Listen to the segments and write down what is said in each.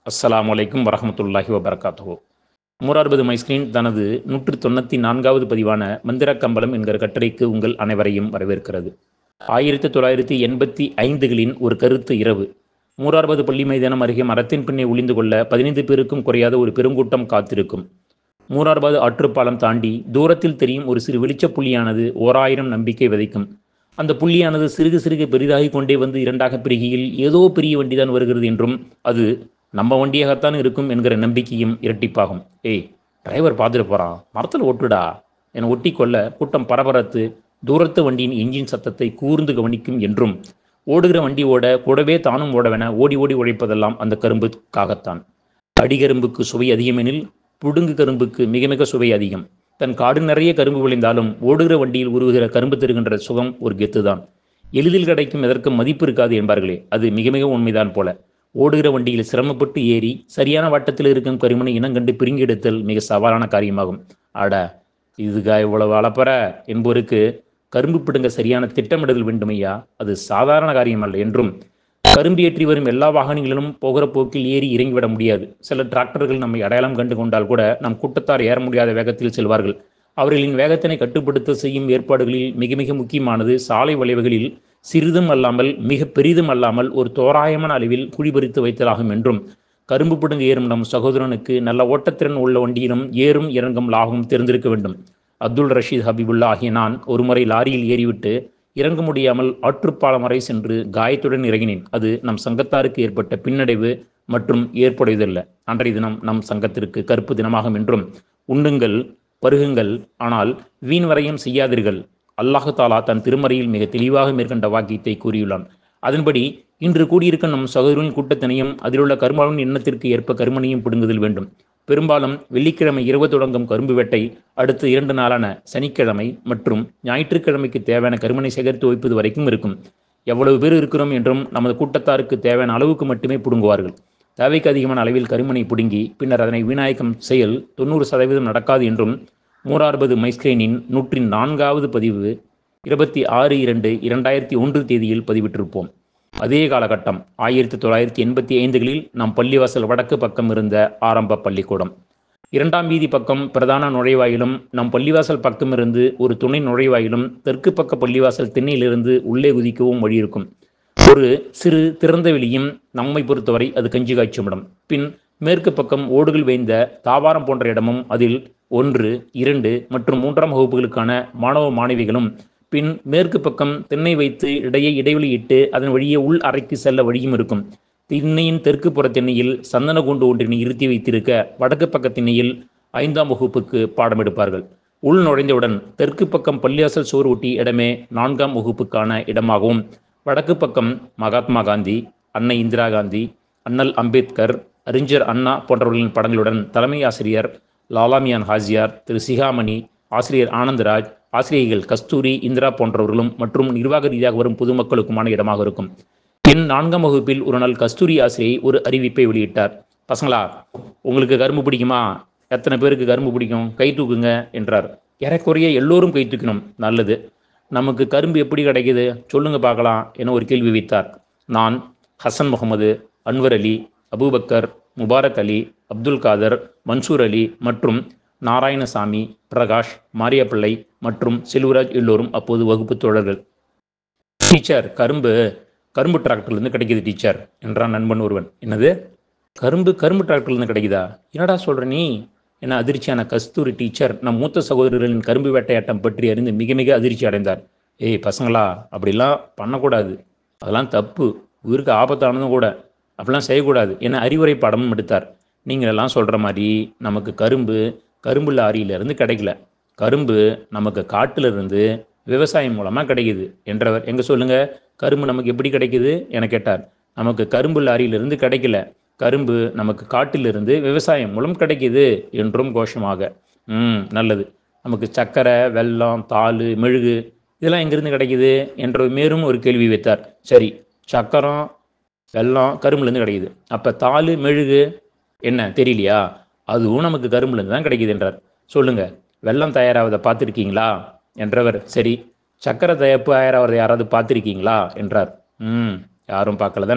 அஸ்ஸலாமு அலைக்கும் வரஹமத்துல்லாஹி வபரகாத்துஹு மூரார்பது மைஸ்கிரீன் தனது நூற்று தொண்ணூற்றி நான்காவது பதிவான மந்திர கம்பளம் என்கிற கட்டுரைக்கு உங்கள் அனைவரையும் வரவேற்கிறது ஆயிரத்தி தொள்ளாயிரத்தி எண்பத்தி ஐந்துகளின் ஒரு கருத்து இரவு மூரார்பது பள்ளி மைதானம் அருகே மரத்தின் பின்னே ஒளிந்து கொள்ள பதினைந்து பேருக்கும் குறையாத ஒரு பெருங்கூட்டம் காத்திருக்கும் மூரார்பாது ஆற்றுப்பாலம் தாண்டி தூரத்தில் தெரியும் ஒரு சிறு வெளிச்சப் புள்ளியானது ஓராயிரம் நம்பிக்கை விதைக்கும் அந்த புள்ளியானது சிறுக சிறுக பெரிதாகி கொண்டே வந்து இரண்டாக பிரிகையில் ஏதோ பெரிய வண்டிதான் வருகிறது என்றும் அது நம்ம வண்டியாகத்தான் இருக்கும் என்கிற நம்பிக்கையும் இரட்டிப்பாகும் ஏய் டிரைவர் பார்த்துட்டு போகிறான் மரத்தில் ஒட்டுடா என ஒட்டி கொள்ள கூட்டம் பரபரத்து தூரத்து வண்டியின் என்ஜின் சத்தத்தை கூர்ந்து கவனிக்கும் என்றும் ஓடுகிற வண்டி ஓட கூடவே தானும் ஓடவென ஓடி ஓடி உழைப்பதெல்லாம் அந்த கரும்புக்காகத்தான் அடிகரும்புக்கு சுவை அதிகமெனில் புடுங்கு கரும்புக்கு மிக மிக சுவை அதிகம் தன் காடு நிறைய கரும்பு விளைந்தாலும் ஓடுகிற வண்டியில் உருவுகிற கரும்பு தருகின்ற சுகம் ஒரு கெத்துதான் எளிதில் கிடைக்கும் எதற்கும் மதிப்பு இருக்காது என்பார்களே அது மிக மிக உண்மைதான் போல ஓடுகிற வண்டியில் சிரமப்பட்டு ஏறி சரியான வட்டத்தில் இருக்கும் கருமனை இனங்கண்டு பிரிங்கி எடுத்தல் மிக சவாலான காரியமாகும் அட இதுக்கா இவ்வளவு அளப்பற என்போருக்கு கரும்பு பிடுங்க சரியான திட்டமிடுதல் வேண்டுமையா அது சாதாரண காரியமல்ல என்றும் கரும்பு ஏற்றி வரும் எல்லா வாகனங்களிலும் போகிற போக்கில் ஏறி இறங்கிவிட முடியாது சில டிராக்டர்கள் நம்மை அடையாளம் கண்டு கொண்டால் கூட நம் கூட்டத்தார் ஏற முடியாத வேகத்தில் செல்வார்கள் அவர்களின் வேகத்தினை கட்டுப்படுத்த செய்யும் ஏற்பாடுகளில் மிக மிக முக்கியமானது சாலை வளைவுகளில் சிறிதும் அல்லாமல் மிக பெரிதும் அல்லாமல் ஒரு தோராயமான அளவில் குழிபறித்து வைத்தலாகும் என்றும் கரும்பு பிடுங்க ஏறும் நம் சகோதரனுக்கு நல்ல ஓட்டத்திறன் உள்ள வண்டியிலும் ஏறும் இறங்கும் லாகும் தெரிந்திருக்க வேண்டும் அப்துல் ரஷீத் ஹபீபுல்லா ஆகிய நான் ஒருமுறை லாரியில் ஏறிவிட்டு இறங்க முடியாமல் ஆற்றுப்பாலம் வரை சென்று காயத்துடன் இறங்கினேன் அது நம் சங்கத்தாருக்கு ஏற்பட்ட பின்னடைவு மற்றும் ஏற்புடையதல்ல அன்றைய தினம் நம் சங்கத்திற்கு கருப்பு தினமாகும் என்றும் உண்ணுங்கள் பருகுங்கள் ஆனால் வீண் வரையும் செய்யாதீர்கள் அல்லாஹு தாலா தன் திருமறையில் மிக தெளிவாக மேற்கண்ட வாக்கியத்தை கூறியுள்ளான் அதன்படி இன்று கூடியிருக்கும் நம் சகோதரனின் கூட்டத்தினையும் அதிலுள்ள கருமாவின் எண்ணத்திற்கு ஏற்ப கருமனையும் பிடுங்குதல் வேண்டும் பெரும்பாலும் வெள்ளிக்கிழமை இரவு தொடங்கும் கரும்பு வேட்டை அடுத்த இரண்டு நாளான சனிக்கிழமை மற்றும் ஞாயிற்றுக்கிழமைக்கு தேவையான கருமனை சேகரித்து வைப்பது வரைக்கும் இருக்கும் எவ்வளவு பேர் இருக்கிறோம் என்றும் நமது கூட்டத்தாருக்கு தேவையான அளவுக்கு மட்டுமே பிடுங்குவார்கள் தேவைக்கு அதிகமான அளவில் கருமனை பிடுங்கி பின்னர் அதனை வீணாயக்கம் செயல் தொண்ணூறு சதவீதம் நடக்காது என்றும் மூரார்பது மைஸ்கிரேனின் நூற்றி நான்காவது பதிவு இருபத்தி ஆறு இரண்டு இரண்டாயிரத்தி ஒன்று தேதியில் பதிவிட்டிருப்போம் அதே காலகட்டம் ஆயிரத்தி தொள்ளாயிரத்தி எண்பத்தி ஐந்துகளில் நம் பள்ளிவாசல் வடக்கு பக்கம் இருந்த ஆரம்ப பள்ளிக்கூடம் இரண்டாம் வீதி பக்கம் பிரதான நுழைவாயிலும் நம் பள்ளிவாசல் பக்கமிருந்து ஒரு துணை நுழைவாயிலும் தெற்கு பக்க பள்ளிவாசல் திண்ணையிலிருந்து உள்ளே குதிக்கவும் வழி இருக்கும் ஒரு சிறு திறந்த வெளியும் நம்மை பொறுத்தவரை அது கஞ்சி காய்ச்சும் இடம் பின் மேற்கு பக்கம் ஓடுகள் வைந்த தாவாரம் போன்ற இடமும் அதில் ஒன்று இரண்டு மற்றும் மூன்றாம் வகுப்புகளுக்கான மாணவ மாணவிகளும் பின் மேற்கு பக்கம் திண்ணை வைத்து இடையே இடைவெளி இட்டு அதன் வழியே உள் அறைக்கு செல்ல வழியும் இருக்கும் திண்ணையின் தெற்கு புற திண்ணையில் சந்தன குண்டு ஒன்றினை இருத்தி வைத்திருக்க வடக்கு பக்க திண்ணையில் ஐந்தாம் வகுப்புக்கு பாடம் எடுப்பார்கள் உள் நுழைந்தவுடன் தெற்கு பக்கம் பள்ளியாசல் சோறு ஒட்டி இடமே நான்காம் வகுப்புக்கான இடமாகவும் வடக்கு பக்கம் மகாத்மா காந்தி அன்னை இந்திரா காந்தி அண்ணல் அம்பேத்கர் அறிஞர் அண்ணா போன்றவர்களின் படங்களுடன் தலைமை ஆசிரியர் லாலாமியான் ஹாஜியார் திரு சிகாமணி ஆசிரியர் ஆனந்தராஜ் ஆசிரியர்கள் கஸ்தூரி இந்திரா போன்றவர்களும் மற்றும் நிர்வாக ரீதியாக வரும் பொதுமக்களுக்குமான இடமாக இருக்கும் என் நான்காம் வகுப்பில் ஒரு நாள் கஸ்தூரி ஆசிரியை ஒரு அறிவிப்பை வெளியிட்டார் பசங்களா உங்களுக்கு கரும்பு பிடிக்குமா எத்தனை பேருக்கு கரும்பு பிடிக்கும் கை தூக்குங்க என்றார் ஏறக்குறைய எல்லோரும் கை தூக்கணும் நல்லது நமக்கு கரும்பு எப்படி கிடைக்குது சொல்லுங்க பார்க்கலாம் என ஒரு கேள்வி வைத்தார் நான் ஹசன் முகமது அன்வர் அலி அபூபக்கர் முபாரக் அலி அப்துல் காதர் மன்சூர் அலி மற்றும் நாராயணசாமி பிரகாஷ் மாரியப்பிள்ளை மற்றும் செல்வராஜ் எல்லோரும் அப்போது வகுப்பு தோழர்கள் டீச்சர் கரும்பு கரும்பு டிராக்டர்லேருந்து கிடைக்குது டீச்சர் என்றான் நண்பன் ஒருவன் என்னது கரும்பு கரும்பு டிராக்டர்லேருந்து கிடைக்குதா என்னடா சொல்கிற நீ என அதிர்ச்சியான கஸ்தூரி டீச்சர் நம் மூத்த சகோதரர்களின் கரும்பு வேட்டையாட்டம் பற்றி அறிந்து மிக மிக அதிர்ச்சி அடைந்தார் ஏய் பசங்களா அப்படிலாம் பண்ணக்கூடாது அதெல்லாம் தப்பு உயிருக்கு ஆபத்தானதும் கூட அப்படிலாம் செய்யக்கூடாது என அறிவுரை பாடமும் எடுத்தார் நீங்கள் எல்லாம் சொல்கிற மாதிரி நமக்கு கரும்பு கரும்பு லாரியிலிருந்து கிடைக்கல கரும்பு நமக்கு காட்டிலிருந்து விவசாயம் மூலமாக கிடைக்குது என்றவர் எங்கே சொல்லுங்கள் கரும்பு நமக்கு எப்படி கிடைக்குது என கேட்டார் நமக்கு கரும்பு லாரியிலிருந்து கிடைக்கல கரும்பு நமக்கு காட்டிலிருந்து விவசாயம் மூலம் கிடைக்குது என்றும் கோஷமாக ம் நல்லது நமக்கு சர்க்கரை வெல்லம் தாள் மெழுகு இதெல்லாம் எங்கேருந்து கிடைக்குது என்ற மேலும் ஒரு கேள்வி வைத்தார் சரி சக்கரம் வெல்லம் கரும்புலேருந்து கிடைக்குது அப்போ தாள் மெழுகு என்ன தெரியலையா அதுவும் நமக்கு கரும்புலேருந்து தான் கிடைக்குது என்றார் சொல்லுங்க வெல்லம் தயாராவதை பார்த்துருக்கீங்களா என்றவர் சரி சக்கரை தயாரிப்பு தயாராவதை யாராவது பார்த்துருக்கீங்களா என்றார் ம் யாரும் பார்க்கல தானே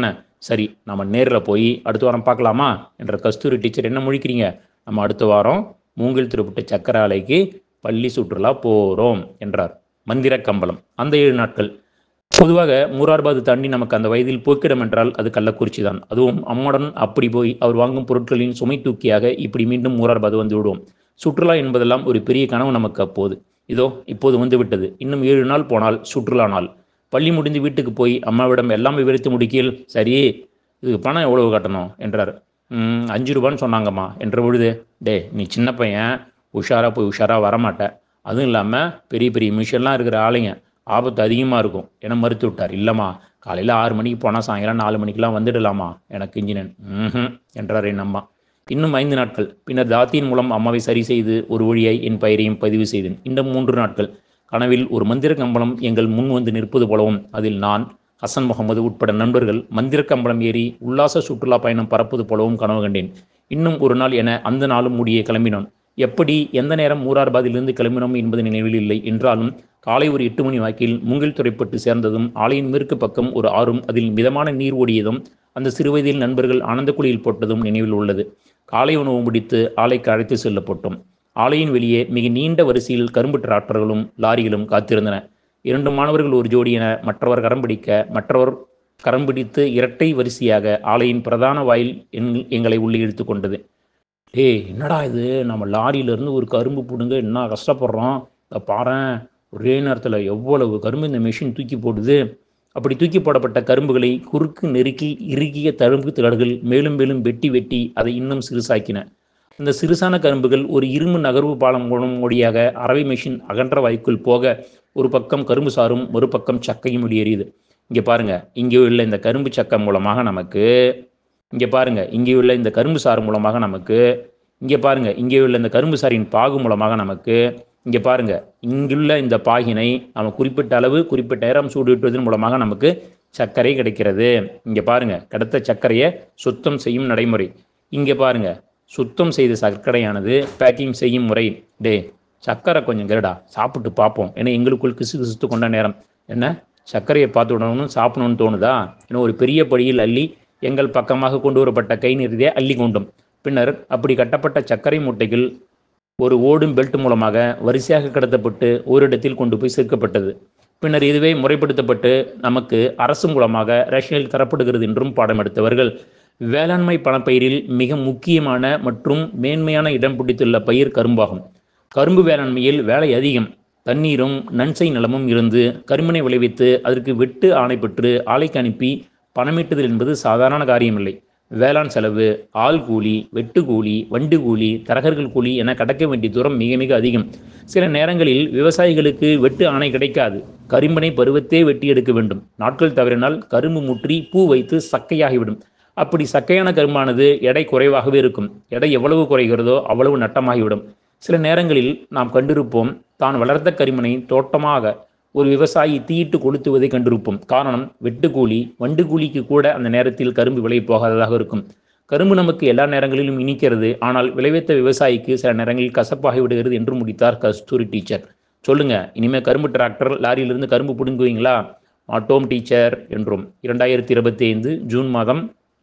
சரி நம்ம நேரில் போய் அடுத்த வாரம் பார்க்கலாமா என்ற கஸ்தூரி டீச்சர் என்ன முழிக்கிறீங்க நம்ம அடுத்த வாரம் மூங்கில் திருப்பட்ட சக்கர ஆலைக்கு பள்ளி சுற்றுலா போகிறோம் என்றார் மந்திர கம்பளம் அந்த ஏழு நாட்கள் பொதுவாக மூரார்பாது தாண்டி நமக்கு அந்த வயதில் போக்கிடம் என்றால் அது கள்ளக்குறிச்சி தான் அதுவும் அம்மாடன் அப்படி போய் அவர் வாங்கும் பொருட்களின் சுமை தூக்கியாக இப்படி மீண்டும் மூரார்பாது வந்து விடுவோம் சுற்றுலா என்பதெல்லாம் ஒரு பெரிய கனவு நமக்கு அப்போது இதோ இப்போது வந்து விட்டது இன்னும் ஏழு நாள் போனால் சுற்றுலா நாள் பள்ளி முடிந்து வீட்டுக்கு போய் அம்மாவிடம் எல்லாம் விவரித்து முடிக்கையில் சரி இதுக்கு பணம் எவ்வளவு கட்டணும் என்றார் "ம், அஞ்சு ரூபான்னு சொன்னாங்கம்மா என்ற பொழுது டே நீ சின்ன பையன் உஷாராக போய் உஷாராக வரமாட்ட அதுவும் இல்லாமல் பெரிய பெரிய மிஷன்லாம் இருக்கிற ஆளுங்க ஆபத்து அதிகமாக இருக்கும் என மறுத்து விட்டார் இல்லைம்மா காலையில் ஆறு மணிக்கு போனால் சாயங்காலம் நாலு மணிக்கெலாம் வந்துடலாமா எனக்கு இன்ஜினியன் ம் என்றார் என் அம்மா இன்னும் ஐந்து நாட்கள் பின்னர் தாத்தியின் மூலம் அம்மாவை சரி செய்து ஒரு வழியாய் என் பெயரையும் பதிவு செய்தேன் இந்த மூன்று நாட்கள் கனவில் ஒரு மந்திர கம்பளம் எங்கள் முன் வந்து நிற்பது போலவும் அதில் நான் ஹசன் முகமது உட்பட நண்பர்கள் மந்திர கம்பளம் ஏறி உல்லாச சுற்றுலா பயணம் பறப்பது போலவும் கனவு கண்டேன் இன்னும் ஒரு நாள் என அந்த நாளும் முடிய கிளம்பினோம் எப்படி எந்த நேரம் மூரார்பாதிலிருந்து கிளம்பினோம் என்பது நினைவில் இல்லை என்றாலும் காலை ஒரு எட்டு மணி வாக்கில் மூங்கில் துறைப்பட்டு சேர்ந்ததும் ஆலையின் மேற்கு பக்கம் ஒரு ஆறும் அதில் மிதமான நீர் ஓடியதும் அந்த சிறுவயதில் நண்பர்கள் ஆனந்த குளியில் போட்டதும் நினைவில் உள்ளது காலை உணவு முடித்து ஆலைக்கு அழைத்து செல்லப்பட்டோம் ஆலையின் வெளியே மிக நீண்ட வரிசையில் கரும்பு டிராக்டர்களும் லாரிகளும் காத்திருந்தன இரண்டு மாணவர்கள் ஒரு ஜோடி என மற்றவர் கரம் பிடிக்க மற்றவர் கரம் பிடித்து இரட்டை வரிசையாக ஆலையின் பிரதான வாயில் எங்- எங்களை உள்ளே இழுத்து கொண்டது டேய் என்னடா இது நம்ம லாரியிலேருந்து ஒரு கரும்பு பிடுங்க என்ன கஷ்டப்படுறோம் இதை பாரேன் ஒரே நேரத்தில் எவ்வளவு கரும்பு இந்த மெஷின் தூக்கி போடுது அப்படி தூக்கி போடப்பட்ட கரும்புகளை குறுக்கு நெருக்கி இறுகிய தழும்பு தடர்கள் மேலும் மேலும் வெட்டி வெட்டி அதை இன்னும் சிறுசாக்கின இந்த சிறுசான கரும்புகள் ஒரு இரும்பு நகர்வு பாலம் மூலம் வழியாக அரவை மெஷின் அகன்ற வாய்க்குள் போக ஒரு பக்கம் கரும்பு சாரும் ஒரு பக்கம் சக்கையும் வெளியேறியது இங்கே பாருங்க இங்கே உள்ள இந்த கரும்பு சக்கை மூலமாக நமக்கு இங்கே பாருங்க இங்கே உள்ள இந்த கரும்பு சாறு மூலமாக நமக்கு இங்கே பாருங்க இங்கே உள்ள இந்த கரும்பு சாரின் பாகு மூலமாக நமக்கு இங்கே பாருங்க இங்குள்ள இந்த பாகினை நம்ம குறிப்பிட்ட அளவு குறிப்பிட்ட நேரம் சூடுவிட்டுவதன் மூலமாக நமக்கு சர்க்கரை கிடைக்கிறது இங்கே பாருங்க கிடைத்த சர்க்கரையை சுத்தம் செய்யும் நடைமுறை இங்கே பாருங்க சுத்தம் செய்த சர்க்கரையானது பேக்கிங் செய்யும் முறை டே சர்க்கரை கொஞ்சம் கருடா சாப்பிட்டு பார்ப்போம் ஏன்னா எங்களுக்குள் கிசு கிசுத்து கொண்ட நேரம் என்ன சர்க்கரையை பார்த்து விடணும்னு சாப்பிடணும்னு தோணுதா ஏன்னா ஒரு பெரிய படியில் அள்ளி எங்கள் பக்கமாக கொண்டு வரப்பட்ட கை நிறுதியை அள்ளி கொண்டோம் பின்னர் அப்படி கட்டப்பட்ட சர்க்கரை மூட்டைகள் ஒரு ஓடும் பெல்ட் மூலமாக வரிசையாக கடத்தப்பட்டு ஓரிடத்தில் கொண்டு போய் சேர்க்கப்பட்டது பின்னர் இதுவே முறைப்படுத்தப்பட்டு நமக்கு அரசு மூலமாக ரஷ்யாவில் தரப்படுகிறது என்றும் பாடம் எடுத்தவர்கள் வேளாண்மை பணப்பயிரில் மிக முக்கியமான மற்றும் மேன்மையான இடம் பிடித்துள்ள பயிர் கரும்பாகும் கரும்பு வேளாண்மையில் வேலை அதிகம் தண்ணீரும் நன்சை நிலமும் இருந்து கரும்பினை விளைவித்து அதற்கு வெட்டு ஆணை பெற்று ஆலைக்கு அனுப்பி பணமீட்டுதல் என்பது சாதாரண காரியமில்லை வேளாண் செலவு ஆள் கூலி வெட்டு கூலி வண்டு கூலி தரகர்கள் கூலி என கடக்க வேண்டிய தூரம் மிக மிக அதிகம் சில நேரங்களில் விவசாயிகளுக்கு வெட்டு ஆணை கிடைக்காது கரும்பினை பருவத்தே வெட்டி எடுக்க வேண்டும் நாட்கள் தவறினால் கரும்பு முற்றி பூ வைத்து சக்கையாகிவிடும் அப்படி சக்கையான கரும்பானது எடை குறைவாகவே இருக்கும் எடை எவ்வளவு குறைகிறதோ அவ்வளவு நட்டமாகிவிடும் சில நேரங்களில் நாம் கண்டிருப்போம் தான் வளர்த்த கரிமனை தோட்டமாக ஒரு விவசாயி தீயிட்டு கொளுத்துவதை கண்டிருப்போம் காரணம் வெட்டுக்கூலி வண்டு கூலிக்கு கூட அந்த நேரத்தில் கரும்பு விலை போகாததாக இருக்கும் கரும்பு நமக்கு எல்லா நேரங்களிலும் இனிக்கிறது ஆனால் விளைவித்த விவசாயிக்கு சில நேரங்களில் கசப்பாகி விடுகிறது என்று முடித்தார் கஸ்தூரி டீச்சர் சொல்லுங்க இனிமே கரும்பு டிராக்டர் லாரியிலிருந்து கரும்பு பிடுங்குவீங்களா மாட்டோம் டீச்சர் என்றும் இரண்டாயிரத்தி இருபத்தி ஐந்து ஜூன் மாதம்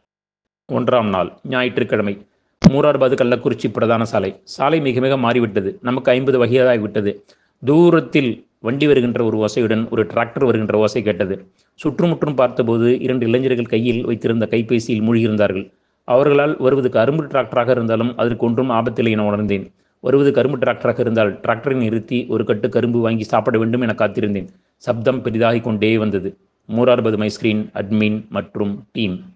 ஒன்றாம் நாள் ஞாயிற்றுக்கிழமை மூரார்பாது கள்ளக்குறிச்சி பிரதான சாலை சாலை மிக மிக மாறிவிட்டது நமக்கு ஐம்பது வகையாகிவிட்டது தூரத்தில் வண்டி வருகின்ற ஒரு ஓசையுடன் ஒரு டிராக்டர் வருகின்ற ஓசை கேட்டது சுற்றுமுற்றும் பார்த்தபோது இரண்டு இளைஞர்கள் கையில் வைத்திருந்த கைபேசியில் மூழ்கியிருந்தார்கள் அவர்களால் வருவது கரும்பு டிராக்டராக இருந்தாலும் அதற்கு ஒன்றும் ஆபத்தில்லை என உணர்ந்தேன் வருவது கரும்பு டிராக்டராக இருந்தால் டிராக்டரை நிறுத்தி ஒரு கட்டு கரும்பு வாங்கி சாப்பிட வேண்டும் என காத்திருந்தேன் சப்தம் பெரிதாகிக் கொண்டே வந்தது மூரார்பது மைஸ்கிரீன் அட்மின் மற்றும் டீம்